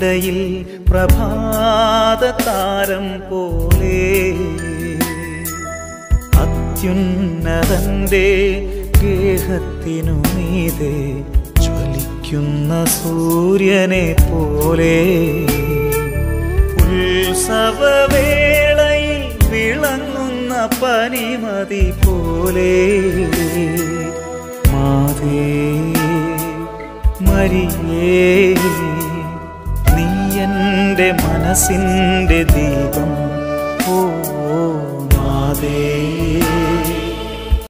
താഴ്വരയ്ക്കിടയിൽ പ്രഭാത താരം പോലെ അത്യുന്നതന്റെ ഗേഹത്തിനു മീതെ ജ്വലിക്കുന്ന സൂര്യനെ പോലെ ഉത്സവവേളയിൽ വിളങ്ങുന്ന പനിമതി പോലെ മാതേ മരിയേ നീ എൻ്റെ മനസ്സിൻ്റെ ദീപം ഓ മാതേ